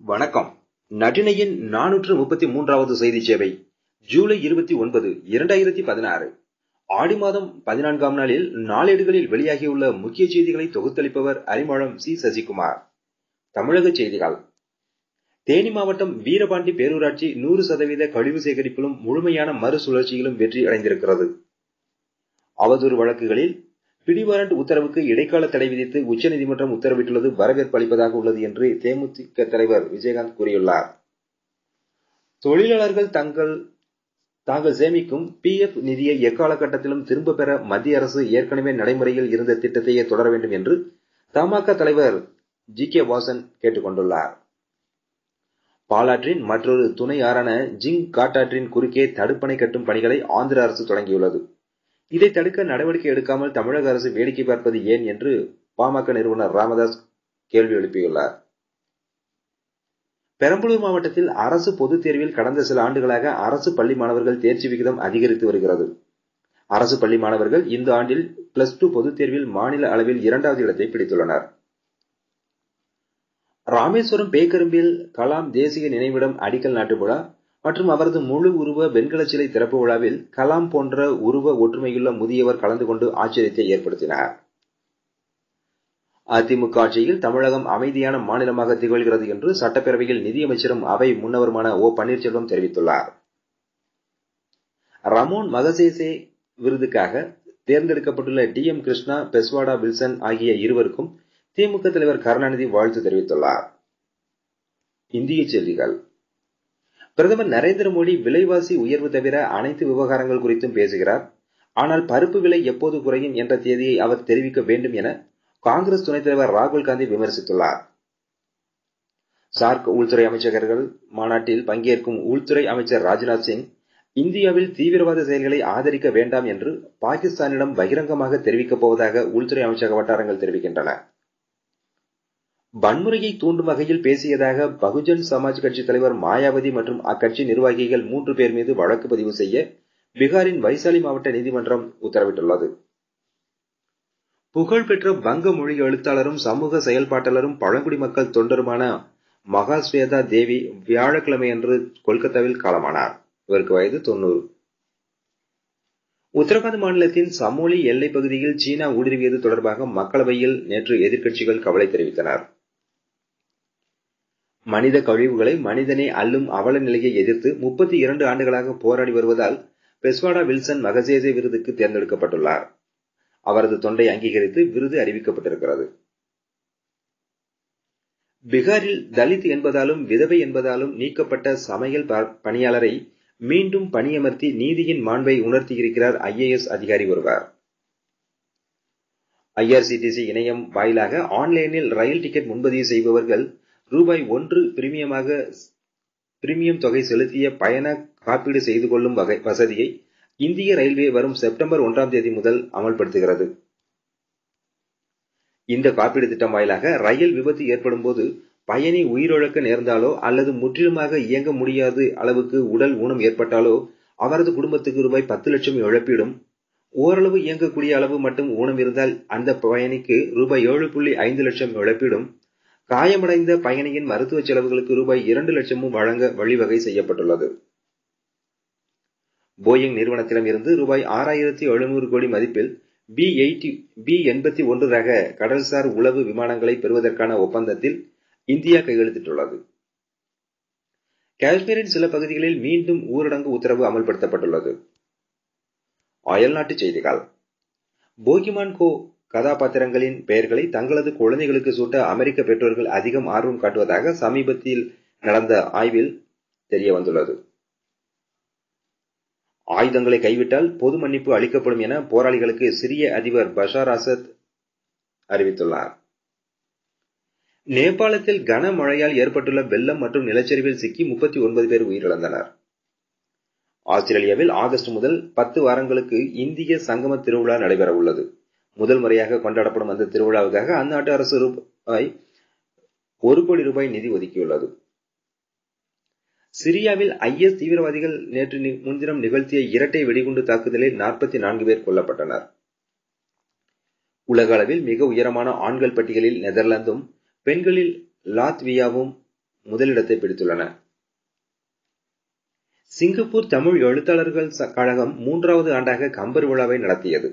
வணக்கம் நற்றினையின் நானூற்று முப்பத்தி மூன்றாவது செய்தி சேவை ஜூலை இருபத்தி ஒன்பது இரண்டாயிரத்தி பதினாறு ஆடி மாதம் பதினான்காம் நாளில் நாளேடுகளில் வெளியாகியுள்ள முக்கிய செய்திகளை தொகுத்தளிப்பவர் அறிமுகம் சி சசிகுமார் தமிழக செய்திகள் தேனி மாவட்டம் வீரபாண்டி பேரூராட்சி நூறு சதவீத கழிவு சேகரிப்பிலும் முழுமையான மறுசுழற்சியிலும் வெற்றி அடைந்திருக்கிறது அவதூறு வழக்குகளில் பிடிவாரண்ட் உத்தரவுக்கு இடைக்கால தடை விதித்து உச்சநீதிமன்றம் உத்தரவிட்டுள்ளது வரவேற்பு அளிப்பதாக உள்ளது என்று தேமுதிக தலைவர் விஜயகாந்த் கூறியுள்ளார் தொழிலாளர்கள் தங்கள் தாங்கள் சேமிக்கும் பி எஃப் நிதியை எக்காலகட்டத்திலும் திரும்ப பெற மத்திய அரசு ஏற்கனவே நடைமுறையில் இருந்த திட்டத்தையே தொடர வேண்டும் என்று தமாக தலைவர் ஜி கே வாசன் கேட்டுக் கொண்டுள்ளார் பாலாற்றின் மற்றொரு துணை ஆறான ஜிங் காட்டாற்றின் குறுக்கே தடுப்பணை கட்டும் பணிகளை ஆந்திர அரசு தொடங்கியுள்ளது இதை தடுக்க நடவடிக்கை எடுக்காமல் தமிழக அரசு வேடிக்கை பார்ப்பது ஏன் என்று பாமக நிறுவனர் ராமதாஸ் கேள்வி எழுப்பியுள்ளார் பெரம்பலூர் மாவட்டத்தில் அரசு பொதுத் தேர்வில் கடந்த சில ஆண்டுகளாக அரசு பள்ளி மாணவர்கள் தேர்ச்சி விகிதம் அதிகரித்து வருகிறது அரசு பள்ளி மாணவர்கள் இந்த ஆண்டில் பிளஸ் டூ பொதுத் தேர்வில் மாநில அளவில் இரண்டாவது இடத்தை பிடித்துள்ளனர் ராமேஸ்வரம் பேக்கரும்பில் கலாம் தேசிய நினைவிடம் அடிக்கல் நாட்டு விழா மற்றும் அவரது முழு உருவ வெண்கல சிலை திறப்பு விழாவில் கலாம் போன்ற உருவ ஒற்றுமையுள்ள முதியவர் கலந்து கொண்டு ஆச்சரியத்தை ஏற்படுத்தினார் அதிமுக ஆட்சியில் தமிழகம் அமைதியான மாநிலமாக திகழ்கிறது என்று சட்டப்பேரவையில் நிதியமைச்சரும் அவை முன்னவருமான ஓ பன்னீர்செல்வம் தெரிவித்துள்ளார் ரமோன் மகசேசே விருதுக்காக தேர்ந்தெடுக்கப்பட்டுள்ள டி எம் கிருஷ்ணா பெஸ்வாடா வில்சன் ஆகிய இருவருக்கும் திமுக தலைவர் கருணாநிதி வாழ்த்து தெரிவித்துள்ளார் இந்திய செய்திகள் பிரதமர் நரேந்திர மோடி விலைவாசி உயர்வு தவிர அனைத்து விவகாரங்கள் குறித்தும் பேசுகிறார் ஆனால் பருப்பு விலை எப்போது குறையும் என்ற தேதியை அவர் தெரிவிக்க வேண்டும் என காங்கிரஸ் துணைத் தலைவர் ராகுல் காந்தி விமர்சித்துள்ளார் சார்க் உள்துறை அமைச்சகர்கள் மாநாட்டில் பங்கேற்கும் உள்துறை அமைச்சர் ராஜ்நாத் சிங் இந்தியாவில் தீவிரவாத செயல்களை ஆதரிக்க வேண்டாம் என்று பாகிஸ்தானிடம் பகிரங்கமாக தெரிவிக்கப் போவதாக உள்துறை அமைச்சக வட்டாரங்கள் தெரிவிக்கின்றன வன்முறையை தூண்டும் வகையில் பேசியதாக பகுஜன் சமாஜ் கட்சி தலைவர் மாயாவதி மற்றும் அக்கட்சி நிர்வாகிகள் மூன்று பேர் மீது வழக்கு பதிவு செய்ய பீகாரின் வைசாலி மாவட்ட நீதிமன்றம் உத்தரவிட்டுள்ளது புகழ்பெற்ற வங்க மொழி எழுத்தாளரும் சமூக செயல்பாட்டாளரும் பழங்குடி மக்கள் தொண்டருமான மகாஸ்வேதா தேவி வியாழக்கிழமையன்று கொல்கத்தாவில் காலமானார் இவருக்கு வயது தொன்னூறு உத்தரகாண்ட் மாநிலத்தின் சமோலி எல்லைப் பகுதியில் சீனா ஊடுருவியது தொடர்பாக மக்களவையில் நேற்று எதிர்க்கட்சிகள் கவலை தெரிவித்தனர் மனித கழிவுகளை மனிதனே அள்ளும் அவல நிலையை எதிர்த்து முப்பத்தி இரண்டு ஆண்டுகளாக போராடி வருவதால் பெஸ்வாடா வில்சன் மகசேசே விருதுக்கு தேர்ந்தெடுக்கப்பட்டுள்ளார் அவரது தொண்டை அங்கீகரித்து விருது அறிவிக்கப்பட்டிருக்கிறது பீகாரில் தலித் என்பதாலும் விதவை என்பதாலும் நீக்கப்பட்ட சமையல் பணியாளரை மீண்டும் பணியமர்த்தி நீதியின் மாண்பை உணர்த்தியிருக்கிறார் ஐஏஎஸ் அதிகாரி ஒருவர் ஐஆர்சிடிசி இணையம் வாயிலாக ஆன்லைனில் ரயில் டிக்கெட் முன்பதிவு செய்பவர்கள் ரூபாய் ஒன்று பிரீமியமாக பிரீமியம் தொகை செலுத்திய பயண காப்பீடு செய்து கொள்ளும் வகை வசதியை இந்திய ரயில்வே வரும் செப்டம்பர் ஒன்றாம் தேதி முதல் அமல்படுத்துகிறது இந்த காப்பீடு திட்டம் வாயிலாக ரயில் விபத்து ஏற்படும் போது பயணி உயிரிழக்க நேர்ந்தாலோ அல்லது முற்றிலுமாக இயங்க முடியாத அளவுக்கு உடல் ஊனம் ஏற்பட்டாலோ அவரது குடும்பத்துக்கு ரூபாய் பத்து லட்சம் இழப்பீடும் ஓரளவு இயங்கக்கூடிய அளவு மட்டும் ஊனம் இருந்தால் அந்த பயணிக்கு ரூபாய் ஏழு புள்ளி ஐந்து லட்சம் இழப்பீடும் காயமடைந்த பயணியின் மருத்துவ செலவுகளுக்கு ரூபாய் இரண்டு லட்சமும் வழங்க வழிவகை செய்யப்பட்டுள்ளது போயிங் நிறுவனத்திடம் இருந்து ரூபாய் ஆறாயிரத்தி எழுநூறு கோடி மதிப்பில் பி எயிட்டி பி எண்பத்தி ஒன்று ரக கடல்சார் உளவு விமானங்களை பெறுவதற்கான ஒப்பந்தத்தில் இந்தியா கையெழுத்திட்டுள்ளது காஷ்மீரின் சில பகுதிகளில் மீண்டும் ஊரடங்கு உத்தரவு அமல்படுத்தப்பட்டுள்ளது அயல்நாட்டு செய்திகள் போகிமான் கோ கதாபாத்திரங்களின் பெயர்களை தங்களது குழந்தைகளுக்கு சூட்ட அமெரிக்க பெற்றோர்கள் அதிகம் ஆர்வம் காட்டுவதாக சமீபத்தில் நடந்த ஆய்வில் தெரிய வந்துள்ளது ஆயுதங்களை கைவிட்டால் பொது மன்னிப்பு அளிக்கப்படும் என போராளிகளுக்கு சிரிய அதிபர் பஷார் அசத் அறிவித்துள்ளார் நேபாளத்தில் கனமழையால் ஏற்பட்டுள்ள வெள்ளம் மற்றும் நிலச்சரிவில் சிக்கி முப்பத்தி ஒன்பது பேர் உயிரிழந்தனர் ஆஸ்திரேலியாவில் ஆகஸ்ட் முதல் பத்து வாரங்களுக்கு இந்திய சங்கம திருவிழா நடைபெற உள்ளது முதல் முறையாக கொண்டாடப்படும் அந்த திருவிழாவுக்காக அந்நாட்டு அரசு ரூபாய் ஒரு கோடி ரூபாய் நிதி ஒதுக்கியுள்ளது சிரியாவில் ஐஎஸ் தீவிரவாதிகள் நேற்று முன்தினம் நிகழ்த்திய இரட்டை வெடிகுண்டு தாக்குதலில் நாற்பத்தி நான்கு பேர் கொல்லப்பட்டனர் உலக அளவில் மிக உயரமான ஆண்கள் பட்டியலில் நெதர்லாந்தும் பெண்களில் லாத்வியாவும் முதலிடத்தை பிடித்துள்ளன சிங்கப்பூர் தமிழ் எழுத்தாளர்கள் கழகம் மூன்றாவது ஆண்டாக கம்பர் விழாவை நடத்தியது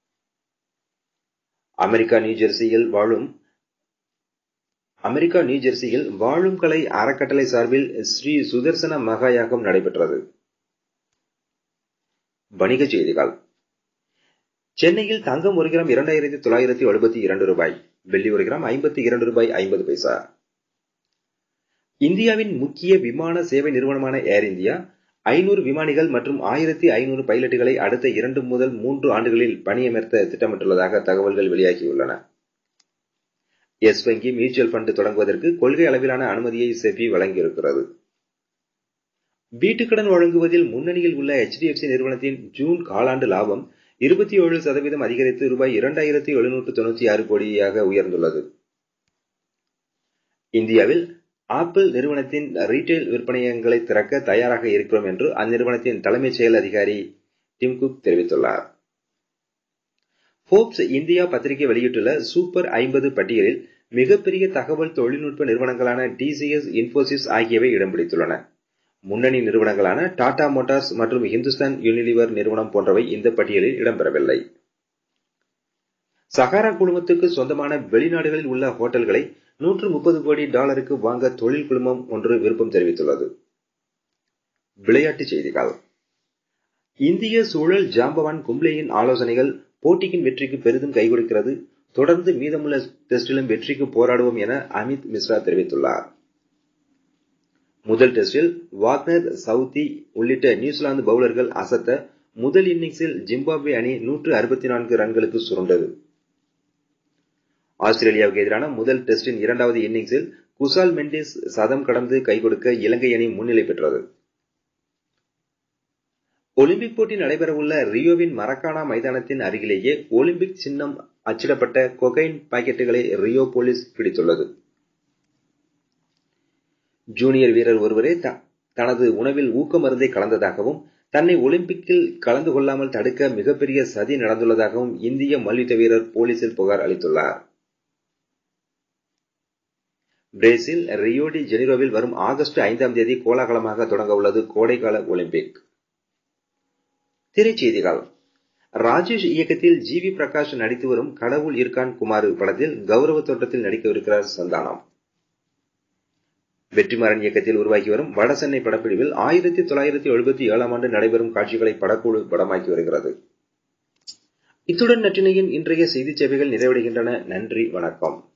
அமெரிக்கா நியூஜெர்சியில் வாழும் அமெரிக்கா நியூஜெர்சியில் வாழும் கலை அறக்கட்டளை சார்பில் ஸ்ரீ சுதர்சன மகாயாகம் நடைபெற்றது வணிகச் செய்திகள் சென்னையில் தங்கம் ஒரு கிராம் இரண்டாயிரத்தி தொள்ளாயிரத்தி எழுபத்தி இரண்டு ரூபாய் வெள்ளி ஒரு கிராம் ஐம்பத்தி இரண்டு ரூபாய் ஐம்பது பைசா இந்தியாவின் முக்கிய விமான சேவை நிறுவனமான ஏர் இந்தியா ஐநூறு விமானிகள் மற்றும் ஆயிரத்தி ஐநூறு பைலட்டுகளை அடுத்த இரண்டு முதல் மூன்று ஆண்டுகளில் பணியமர்த்த திட்டமிட்டுள்ளதாக தகவல்கள் வெளியாகியுள்ளன எஸ் வங்கி மியூச்சுவல் ஃபண்ட் தொடங்குவதற்கு கொள்கை அளவிலான அனுமதியை செபி வழங்கியிருக்கிறது வீட்டுக்கடன் வழங்குவதில் முன்னணியில் உள்ள எச்டிஎஃப்சி நிறுவனத்தின் ஜூன் காலாண்டு லாபம் இருபத்தி ஏழு சதவீதம் அதிகரித்து ரூபாய் இரண்டாயிரத்தி எழுநூற்று தொண்ணூத்தி ஆறு கோடியாக உயர்ந்துள்ளது இந்தியாவில் ஆப்பிள் நிறுவனத்தின் ரீட்டைல் விற்பனையங்களை திறக்க தயாராக இருக்கிறோம் என்று அந்நிறுவனத்தின் தலைமைச் செயல் அதிகாரி டிம் குக் தெரிவித்துள்ளார் போப்ஸ் இந்தியா பத்திரிகை வெளியிட்டுள்ள சூப்பர் ஐம்பது பட்டியலில் மிகப்பெரிய தகவல் தொழில்நுட்ப நிறுவனங்களான டிசிஎஸ் இன்போசிஸ் ஆகியவை இடம் பிடித்துள்ளன முன்னணி நிறுவனங்களான டாடா மோட்டார்ஸ் மற்றும் இந்துஸ்தான் யூனிலிவர் நிறுவனம் போன்றவை இந்த பட்டியலில் இடம்பெறவில்லை சஹாரா குழுமத்துக்கு சொந்தமான வெளிநாடுகளில் உள்ள ஹோட்டல்களை நூற்று முப்பது கோடி டாலருக்கு வாங்க தொழில் குழுமம் ஒன்று விருப்பம் தெரிவித்துள்ளது விளையாட்டுச் செய்திகள் இந்திய சூழல் ஜாம்பவான் கும்ப்ளேயின் ஆலோசனைகள் போட்டியின் வெற்றிக்கு பெரிதும் கை கொடுக்கிறது தொடர்ந்து மீதமுள்ள டெஸ்டிலும் வெற்றிக்கு போராடுவோம் என அமித் மிஸ்ரா தெரிவித்துள்ளார் முதல் டெஸ்டில் வாக்னர் சவுத்தி உள்ளிட்ட நியூசிலாந்து பவுலர்கள் அசத்த முதல் இன்னிங்ஸில் ஜிம்பாப்வே அணி நூற்று அறுபத்தி நான்கு ரன்களுக்கு சுருண்டது ஆஸ்திரேலியாவுக்கு எதிரான முதல் டெஸ்டின் இரண்டாவது இன்னிங்ஸில் குசால் மெண்டிஸ் சதம் கடந்து கை கொடுக்க இலங்கை அணி முன்னிலை பெற்றது ஒலிம்பிக் போட்டி நடைபெறவுள்ள ரியோவின் மரக்கானா மைதானத்தின் அருகிலேயே ஒலிம்பிக் சின்னம் அச்சிடப்பட்ட கொகைன் பாக்கெட்டுகளை ரியோ போலீஸ் பிடித்துள்ளது ஜூனியர் வீரர் ஒருவரே தனது உணவில் ஊக்க மருந்தை கலந்ததாகவும் தன்னை ஒலிம்பிக்கில் கலந்து கொள்ளாமல் தடுக்க மிகப்பெரிய சதி நடந்துள்ளதாகவும் இந்திய மல்யுத்த வீரர் போலீசில் புகார் அளித்துள்ளார் பிரேசில் ரியோடி ஜெனிரோவில் வரும் ஆகஸ்ட் ஐந்தாம் தேதி கோலாகலமாக தொடங்க உள்ளது கோடைக்கால ஒலிம்பிக் திரைச்செய்திகள் ராஜேஷ் இயக்கத்தில் ஜி வி பிரகாஷ் நடித்து வரும் கடவுள் இருக்கான் குமார் படத்தில் கௌரவ தோட்டத்தில் நடிக்கவிருக்கிறார் சந்தானம் வெற்றிமாறன் இயக்கத்தில் உருவாகி வரும் வடசென்னை படப்பிடிவில் ஆயிரத்தி தொள்ளாயிரத்தி எழுபத்தி ஏழாம் ஆண்டு நடைபெறும் காட்சிகளை படக்குழு படமாக்கி வருகிறது இத்துடன் நற்றினையின் இன்றைய செய்தி சேவைகள் நிறைவடைகின்றன நன்றி வணக்கம்